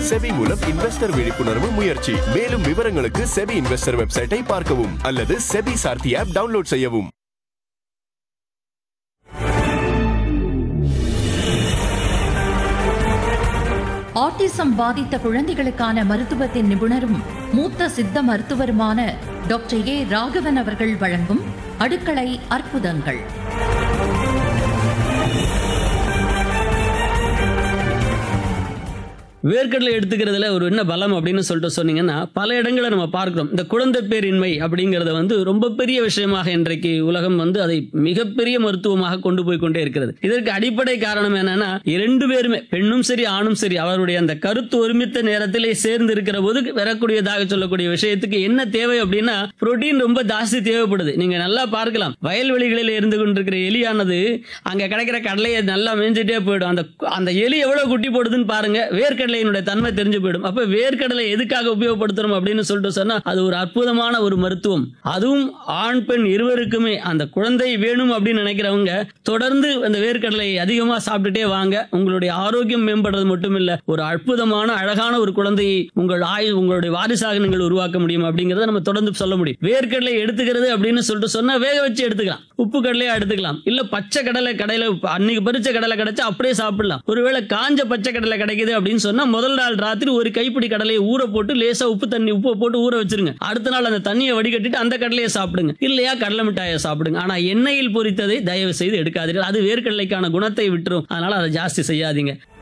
SEBI மூலம் investor விழிப்புணர்வு முயற்சி மேலும் விவரங்களுக்கு செபி இன்வெஸ்டர் வெப்சைட்டை பார்க்கவும் அல்லது செபி சார்த்தி ஆப் டவுன்லோட் செய்யவும் ஆட்டிசம் பாதித்த குழந்தைகளுக்கான மருத்துவத்தின் நிபுணரும் மூத்த சித்த மருத்துவருமான டாக்டர் ஏ ராகவன் அவர்கள் வழங்கும் அடுக்களை அற்புதங்கள் வேர்க்கடலை எடுத்துக்கிறதுல ஒரு என்ன பலம் அப்படின்னு சொல்லிட்டு சொன்னீங்கன்னா பல இடங்களை நம்ம பார்க்கிறோம் இந்த குழந்தை பேரின்மை அப்படிங்கிறத வந்து ரொம்ப பெரிய விஷயமாக இன்றைக்கு உலகம் வந்து அதை மிகப்பெரிய மருத்துவமாக கொண்டு போய் கொண்டே இருக்கிறது இதற்கு அடிப்படை காரணம் என்னன்னா இரண்டு பேருமே பெண்ணும் சரி ஆணும் சரி அவருடைய அந்த கருத்து ஒருமித்த நேரத்திலே சேர்ந்து இருக்கிற போது வரக்கூடியதாக சொல்லக்கூடிய விஷயத்துக்கு என்ன தேவை அப்படின்னா புரோட்டீன் ரொம்ப ஜாஸ்தி தேவைப்படுது நீங்க நல்லா பார்க்கலாம் வயல்வெளிகளில் இருந்து கொண்டிருக்கிற எலியானது அங்க கிடைக்கிற கடலையை நல்லா மேய்ஞ்சிட்டே போயிடும் அந்த அந்த எலி எவ்வளவு குட்டி போடுதுன்னு பாருங்க வேர்க்கடலையினுடைய தன்மை தெரிஞ்சு போயிடும் அப்ப வேர்க்கடலை எதுக்காக உபயோகப்படுத்துறோம் அப்படின்னு சொல்லிட்டு சொன்னா அது ஒரு அற்புதமான ஒரு மருத்துவம் அதுவும் ஆண் பெண் இருவருக்குமே அந்த குழந்தை வேணும் அப்படின்னு நினைக்கிறவங்க தொடர்ந்து அந்த வேர்க்கடலை அதிகமா சாப்பிட்டுட்டே வாங்க உங்களுடைய ஆரோக்கியம் மேம்படுறது மட்டும் இல்ல ஒரு அற்புதமான அழகான ஒரு குழந்தையை உங்கள் ஆயுள் உங்களுடைய வாரிசாக நீங்கள் உருவாக்க முடியும் அப்படிங்கறத நம்ம தொடர்ந்து சொல்ல முடியும் வேர்க்கடலை எடுத்துக்கிறது அப்படின்னு சொல்லிட்டு சொன்னா வேக வச்சு எடுத்துக்கலாம் உப்பு கடலையா எடுத்துக்கலாம் இல்ல பச்சை கடலை கடையில அன்னைக்கு பறிச்ச கடலை கிடைச்சா அப்படியே சாப்பிடலாம் ஒருவேளை காஞ்ச பச்சை கடலை கிடைக்குது அப்படின்னு சொன்னா முதல் நாள் ராத்திரி ஒரு கைப்பிடி கடலையை ஊற போட்டு லேசா உப்பு தண்ணி உப்பு போட்டு ஊற வச்சிருங்க அடுத்த நாள் அந்த தண்ணியை வடிகட்டிட்டு அந்த கடலையை சாப்பிடுங்க இல்லையா கடலை மிட்டாயை சாப்பிடுங்க ஆனா எண்ணெயில் பொரித்ததை தயவு செய்து எடுக்காதீர்கள் அது வேர்க்கடலைக்கான குணத்தை விட்டுரும் அதனால அதை ஜாஸ்தி செய்யாதீங்க